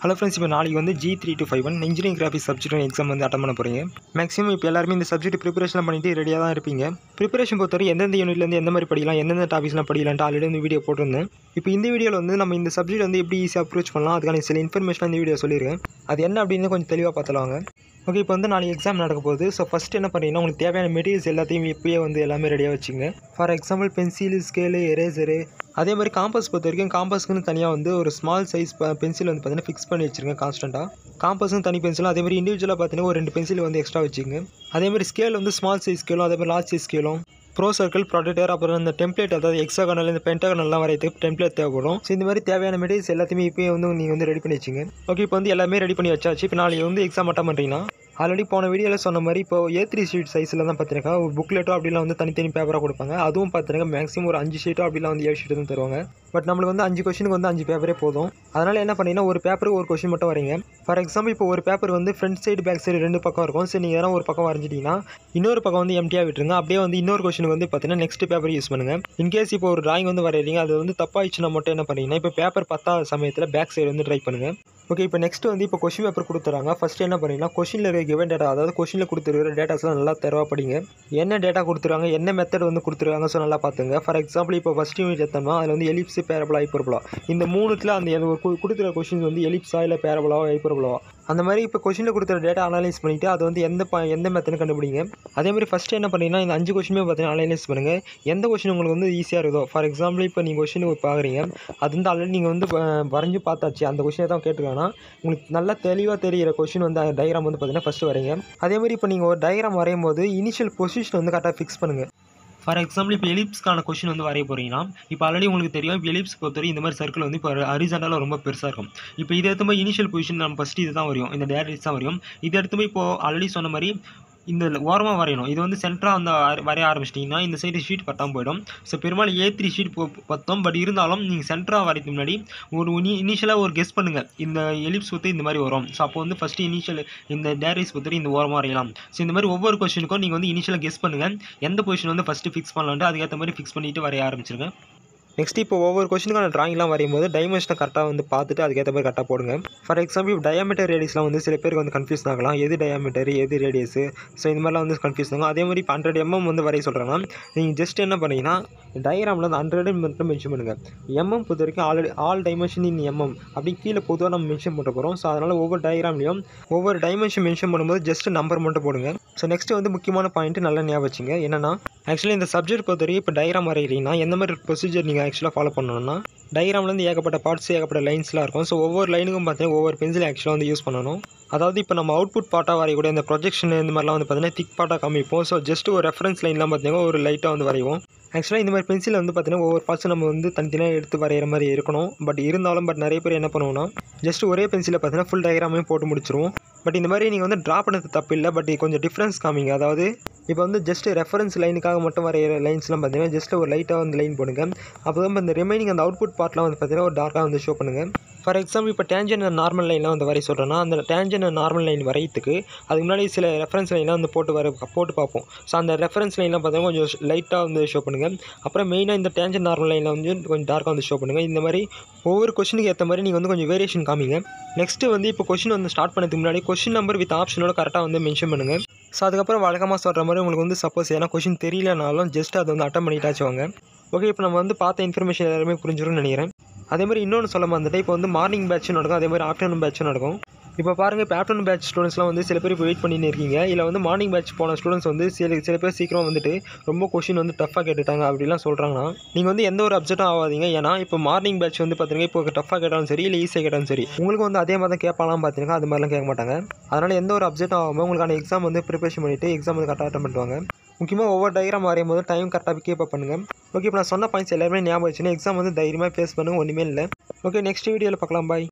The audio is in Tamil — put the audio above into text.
ஹலோ ஃப்ரெண்ட்ஸ் இப்போ நாளைக்கு வந்து G three two five one engineering graphics subject exam வந்து அட்டன் பண்ண போகிறீங்க மேக்ஸிமம் இப்போ எல்லாருமே இந்த சப்ஜெக்ட் ப்ரிப்பரேஷன் பண்ணிட்டு ரெடியாக தான் இருப்பீங்க ப்ரிப்பரேஷன் பொறுத்தவரை எந்தெந்த யூனிட்லேருந்து எந்த மாதிரி படிக்கலாம் எந்தெந்த டாபிக்ஸ்லாம் படிக்கலான்ட்டு ஆல்ரெடி இந்த வீடியோ போட்டிருந்தேன் இப்போ இந்த வீடியோவில் வந்து நம்ம இந்த சப்ஜெக்ட் வந்து எப்படி ஈஸியாக அப்ரோச் பண்ணலாம் அதுக்கான சில இன்ஃபர்மேஷன் இந்த வீடியோ சொல்லியிருக்கேன் அது என்ன அப்படின்னு கொஞ்சம் தெளிவாக பார்த்துலாங்க ஓகே இப்போ வந்து நாளைக்கு எக்ஸாம் நடக்க போகுது ஸோ ஃபஸ்ட் என்ன பண்ணுறீங்கன்னா உங்களுக்கு தேவையான மெட்டீரியல்ஸ் எல்லாத்தையும் இப்போயே வந்து எல்லாமே ரெடியாக வச்சுங்க for example pencil scale eraser அதே மாதிரி காம்பஸ் பொறுத்த வரைக்கும் காம்பஸ்க்குன்னு தனியாக வந்து ஒரு ஸ்மால் சைஸ் பென்சில் வந்து பார்த்தீங்கன்னா ஃபிக்ஸ் பண்ணி வச்சிருங்க கான்ஸ்டண்ட்டாக காம்பஸும் தனி பென்சிலும் அதே மாதிரி இண்டிவிஜுவலாக பார்த்தீங்கன்னா ஒரு ரெண்டு பென்சில் வந்து எக்ஸ்ட்ரா வச்சுங்க அதே மாதிரி ஸ்கேல் வந்து ஸ்மால் சைஸ் ஸ்கேலும் அதே மாதிரி லார்ஜ் சைஸ் ஸ்கேலும் ப்ரோ சர்க்கிள் ப்ராடக்டர் அப்புறம் இந்த டெம்ப்ளேட் அதாவது எக்ஸாகனல் இந்த பென்டாகனல்லாம் வரையதுக்கு டெம்ப்ளேட் தேவைப்படும் ஸோ இந்த மாதிரி தேவையான மெட்டீரியல்ஸ் எல்லாத்தையுமே இப்போயே வந்து நீங்கள் வந்து ரெடி பண்ணி வச்சுங்க ஓகே இப்போ வந்து எல்லாமே ரெடி பண்ணி வச்சாச்சு இப்போ நாளைக்கு வந்து எக்ஸாம் அட்டன் பண்ணுறீங்கன்னா ஆல்ரெடி போன வீடியோவில் சொன்ன மாதிரி இப்போ ஏ த்ரீ ஷீட் சைஸில் தான் பார்த்துருக்கா ஒரு புக்லெட்டோ அப்படிலாம் வந்து தனித்தனி பேப்பராக கொடுப்பாங்க அதுவும் பார்த்துருங்க மேக்ஸிமம் ஒரு அஞ்சு ஷீட்டோ அப்படிலாம் வந்து ஏழு ஷீட்டு தான் தருவாங்க பட் நம்மளுக்கு வந்து அஞ்சு கொஷனுக்கு வந்து அஞ்சு பேப்பரே போதும் அதனால் என்ன பண்ணீங்கன்னா ஒரு பேப்பருக்கு ஒரு கொஷின் மட்டும் வரீங்க ஃபார் எக்ஸாம்பிள் இப்போ ஒரு பேப்பர் வந்து ஃப்ரண்ட் சைடு பேக் சைடு ரெண்டு பக்கம் இருக்கும் சரி நீங்கள் எதனா ஒரு பக்கம் வரைஞ்சிட்டிங்கன்னா இன்னொரு பக்கம் வந்து எம்டியாக விட்டுருங்க அப்படியே வந்து இன்னொரு கொஷனுக்கு வந்து பார்த்தீங்கன்னா நெக்ஸ்ட் பேப்பர் யூஸ் பண்ணுங்கள் இன்கேஸ் இப்போ ஒரு டிராயிங் வந்து வரைகிறீங்க அது வந்து தப்பாயிடுச்சுன்னா மட்டும் என்ன பண்ணீங்கன்னா இப்போ பேப்பர் பத்தாத சமயத்தில் பேக் சைடு வந்து ட்ரை பண்ணுங்கள் ஓகே இப்போ நெக்ஸ்ட் வந்து இப்போ கொஷின் பேப்பர் கொடுத்துறாங்க ஃபஸ்ட் என்ன பண்ணீங்கன்னா கொஷினில் இருக்க கிவன் டேட்டா அதாவது கொஷினில் கொடுத்துருக்கிற டேட்டாஸ்லாம் நல்லா தெரவா படிங்க என்ன டேட்டா கொடுத்துருக்காங்க என்ன மெத்தட் வந்து கொடுத்துருக்காங்க ஸோ நல்லா பார்த்துங்க ஃபார் எக்ஸாம்பிள் இப்போ ஃபஸ்ட் யூனிட் எடுத்தோம்னா அதில் வந்து எலிப்ஸ் பேரபலா ஐப்பரபலா இந்த மூணுத்தில் அந்த எந்த ஒரு கு- கொடுத்துருக்க கொஷின்ஸ் வந்து எலிப்ஸா இல்லை பேரபலாவா ஐப்பரபலாவா அந்த மாதிரி இப்போ கொஷினில் கொடுத்துற டேட்டா அனலைஸ் பண்ணிவிட்டு அது வந்து எந்த ப எந்த மெத்தட்னு கண்டுபிடிங்க அதே மாதிரி ஃபஸ்ட்டு என்ன பண்ணீங்கன்னா இந்த அஞ்சு கொஷினுமே பார்த்தீங்கன்னா அனலைஸ் பண்ணுங்கள் எந்த கொஷின் உங்களுக்கு வந்து ஈஸியாக இருக்குதோ ஃபார் எக்ஸாம்பிள் இப்போ நீங்கள் கொஷின் பார்க்குறீங்க அது வந்து ஆல்ரெடி நீங்கள் வந்து அஹ், வரைஞ்சு பார்த்தாச்சு அந்த கொஷினை தான் கேட்டிருக்காங்கன்னா உங்களுக்கு நல்லா தெளிவாக தெரிகிற கொஷின் வந்து டயக்ராம் வந்து பார்த்தீங்கன்னா ஃபஸ்ட்டு வரைங்க அதே மாதிரி இப்போ நீங்கள் ஒரு டயக்ராம் வரையும் போது இனிஷியல் பொசிஷன் வந்து கரெக்டாக ஃபிக்ஸ் பண்ணுங்கள் ஃபார் எக்ஸாம்பிள் இப்போ எலிப்ஸ்க்கான கொஷின் வந்து வரைய போகிறீங்கன்னா இப்போ ஆல்ரெடி உங்களுக்கு தெரியும் இப்போ எலிப்ஸ் பொறுத்தவரை இந்த மாதிரி சர்க்கிள் வந்து இப்போ ஹரிசாண்டலாக ரொம்ப பெருசாக இருக்கும் இப்போ இதை எடுத்து போய் இனிஷியல் பொசிஷன் நம்ம ஃபஸ்ட்டு இது தான் வரையும் இந்த டேரக்ட்ஸ் தான் வரையும் இதை எடுத்து போய் இப்போ ஆல்ரெடி சொன்ன மாதிரி இந்த ஓரமாக வரையணும் இது வந்து சென்டராக அந்த அர- வரைய ஆரம்பிச்சிட்டிங்கன்னா இந்த சைடு ஷீட் பத்தாம போயிடும் ஸோ பெரும்பாலும் ஏ த்ரீ ஷீட் பத்தோம் பட் இருந்தாலும் நீங்கள் சென்டராக வரைக்கு முன்னாடி ஒரு இனி இனிஷியலாக ஒரு கெஸ் பண்ணுங்கள் இந்த எலிப்ஸ் வந்து இந்த மாதிரி வரும் ஸோ அப்போ வந்து ஃபஸ்ட்டு இனிஷியல் இந்த டேரிஸ் பொறுத்தவரை இந்த ஓரமாக வரையலாம் ஸோ இந்த மாதிரி ஒவ்வொரு கொஸ்டினுக்கும் நீங்கள் வந்து இனிஷியலாக கெஸ் பண்ணுங்கள் எந்த பொசிஷன் வந்து ஃபஸ்ட்டு ஃபிக்ஸ் பண்ணலான்ட்டு அதுக்கேற்ற மாதிரி ஃபிக்ஸ் பண்ணிட்டு வரைய ஆரம்பிச்சிருங்க நெக்ஸ்ட் இப்போ ஒவ்வொரு கொஸ்டினுக்கான ட்ராயிங்லாம் வரையும் போது டைமென்ஷனை கரெக்டாக வந்து பார்த்துட்டு அதுக்கேற்ற மாதிரி கரெக்டாக போடுங்க ஃபார் எக்ஸாம்பிள் இப்போ டயாமீட்டர் ரேடியஸ்லாம் வந்து சில பேருக்கு வந்து கன்ஃபியூஸ் ஆகலாம் எது டயாமீட்டர் எது ரேடியஸ் ஸோ இந்த மாதிரிலாம் வந்து கன்ஃபியூஸ் ஆகும் அதே மாதிரி இப்போ ஹண்ட்ரட் எம்எம் வந்து வரைய சொல்கிறாங்க நீங்கள் ஜஸ்ட் என்ன பண்ணீங்கன்னா டயக்ராமில் வந்து ஹண்ட்ரட் மட்டும் மென்ஷன் பண்ணுங்கள் எம்எம் பொறுத்த வரைக்கும் already all dimension in MM அப்படி கீழே பொதுவாக நம்ம மென்ஷன் பண்ண போகிறோம் ஸோ அதனால் ஒவ்வொரு டயக்ராம்லையும் ஒவ்வொரு டைமென்ஷன் மென்ஷன் பண்ணும்போது ஜஸ்ட் நம்பர் மட்டும் போடுங்க ஸோ நெக்ஸ்ட் வந்து முக்கியமான பாயிண்ட் நல்லா ஞாபகம் வச்சுங்க என்னன்னா ஆக்சுவலி இந்த சப்ஜெக்ட் பொறுத்த வரைக்கும் இப்போ டயக்ராம் வரைகிறீங்கன்னா எந்த மாதிரி ப்ரொசீஜர் நீங்கள் ஆக்சுவலாக ஃபாலோ பண்ணணும்னா டயக்ராம்லேருந்து ஏகப்பட்ட பார்ட்ஸ் ஏகப்பட்ட லைன்ஸ்லாம் இருக்கும் ஸோ ஒவ்வொரு லைனுக்கும் பார்த்தீங்கன்னா ஒவ்வொரு பென்சில் ஆக்சுவலாக வந்து யூஸ் பண்ணணும் அதாவது இப்போ நம்ம அவுட்புட் பார்ட்டாக வரையக்கூடிய இந்த ப்ரொஜெக்ஷன் இந்த மாதிரிலாம் வந்து பார்த்தீங்கன்னா திக் பார்ட்டாக காமிப்போம் ஸோ ஜஸ்ட் ஒரு ரெஃபரன்ஸ் லைன்லாம் பார்த்தீங்கன்னா ஒரு லைட்டாக வந்து வரைவோம் ஆக்சுவலாக இந்த மாதிரி பென்சில் வந்து பார்த்தீங்கன்னா ஒவ்வொரு பார்ட்ஸும் நம்ம வந்து தனித்தனியாக எடுத்து வரைகிற மாதிரி இருக்கணும் பட் இருந்தாலும் பட் நிறைய பேர் என்ன பண்ணுவோம்னா ஜஸ்ட் ஒரே பென்சிலில் பார்த்தீங்கன்னா ஃபுல் டயக்ராமையும் போட்டு முடிச்சிருவோம் பட் இந்த மாதிரி நீங்கள் வந்து ட்ரா பண்ணது தப்பு இல்லை பட் கொஞ்சம் டிஃப்ரென்ஸ் காமிங்க அதாவது இப்போ வந்து ஜஸ்ட் ரெஃபரன்ஸ் லைனுக்காக மட்டும் வரைகிற லைன்ஸ்லாம் பார்த்தீங்கன்னா ஜஸ்ட் ஒரு லைட்டாக வந்து லைன் போடுங்க அப்போ தான் இந்த ரிமைனிங் அந்த அவுட்புட் பார்ட்லாம் வந்து பார்த்தீங்கன்னா ஒரு டார்க்காக வந்து ஷோ பண்ணுங்கள் ஃபார் எக்ஸாம்பிள் இப்போ டேஞ்சன் நார்மல் லைன்லாம் வந்து வரைய சொல்கிறேன்னா அந்த டேஞ்சன் நார்மல் லைன் வரையத்துக்கு அதுக்கு முன்னாடி சில ரெஃபரன்ஸ் லைன்லாம் வந்து போட்டு வர போட்டு பார்ப்போம் ஸோ அந்த ரெஃபரன்ஸ் லைன்லாம் பார்த்தீங்கன்னா கொஞ்சம் லைட்டாக வந்து ஷோ பண்ணுங்கள் அப்புறம் மெயினாக இந்த டேஞ்சன் நார்மல் லைனில் வந்து கொஞ்சம் டார்க்காக வந்து ஷோ பண்ணுங்கள் இந்த மாதிரி ஒவ்வொரு கொஷனுக்கு ஏற்ற மாதிரி நீங்கள் வந்து கொஞ்சம் வேரியேஷன் காமிங்க நெக்ஸ்ட்டு வந்து இப்போ கொஷின் வந்து ஸ்டார்ட் பண்ணதுக்கு முன்னாடி கொஷின் நம்பர் வித் ஆப்ஷனோட கரெக்டாக வந்து மென்ஷன் பண்ணுங்கள் ஸோ அதுக்கப்புறம் வழக்கமாக சொல்கிற மாதிரி உங்களுக்கு வந்து சப்போஸ் ஏன்னா கொஷின் தெரியலனாலும் ஜஸ்ட் அதை வந்து அட்டன் பண்ணிட்டாச்சு வாங்க ஓகே இப்போ நம்ம வந்து பார்த்த இன்ஃபர்மேஷன் எல்லாருமே புரிஞ்சிரும்னு நினைக்கிறேன் அதே மாதிரி இன்னொன்று சொல்ல மறந்துட்டு இப்போ வந்து மார்னிங் பேட்சும் நடக்கும் அதே மாதிரி ஆஃப்டர்நூன் பேட்சும் நடக்கும் இப்போ பாருங்கள் இப்போ ஆஃப்டர்நூன் பேட்ச் ஸ்டூடெண்ட்ஸ்லாம் வந்து சில பேர் இப்போ வெயிட் பண்ணின்னு இருக்கீங்க இல்லை வந்து மார்னிங் பேட்ச் போன ஸ்டூடெண்ட்ஸ் வந்து சில சில பேர் சீக்கிரம் வந்துட்டு ரொம்ப கொஷின் வந்து டஃப்பாக கேட்டுட்டாங்க அப்படிலாம் சொல்கிறாங்கன்னா நீங்கள் வந்து எந்த ஒரு அப்செட்டும் ஆகாதீங்க ஏன்னா இப்போ மார்னிங் பேட்ச் வந்து பார்த்தீங்கன்னா இப்போ டஃப்பாக கேட்டாலும் சரி இல்லை ஈஸியாக கேட்டாலும் சரி உங்களுக்கு வந்து அதே மாதிரி தான் கேட்பாலாம் பார்த்தீங்கன்னா அது மாதிரிலாம் கேட்க மாட்டாங்க அதனால் எந்த ஒரு அப்செட்டும் ஆகாமல் உங்களுக்கான எக்ஸாம் வந்து ப்ரிப்பரேஷன் பண்ணிவிட்டு எக்ஸாம் வந்து கரெக்டாக அட்டன் பண்ணுவாங்க முக்கியமாக ஒவ்வொரு டயக்ராம் வரையும் போது டைம் கரெக்டாக கீப் அப் பண்ணுங்கள் ஓகே இப்போ நான் சொன்ன பாயிண்ட்ஸ் எல்லாருமே ஞாபகம் வச்சுன்னா எக்ஸாம் வந்து தைரியமாக ஃபேஸ் பண்ணுங்க ஒன்றுமே இல்லை ஓகே நெக்ஸ்ட் வீடியோவில் பார்க்கலாம் பாய்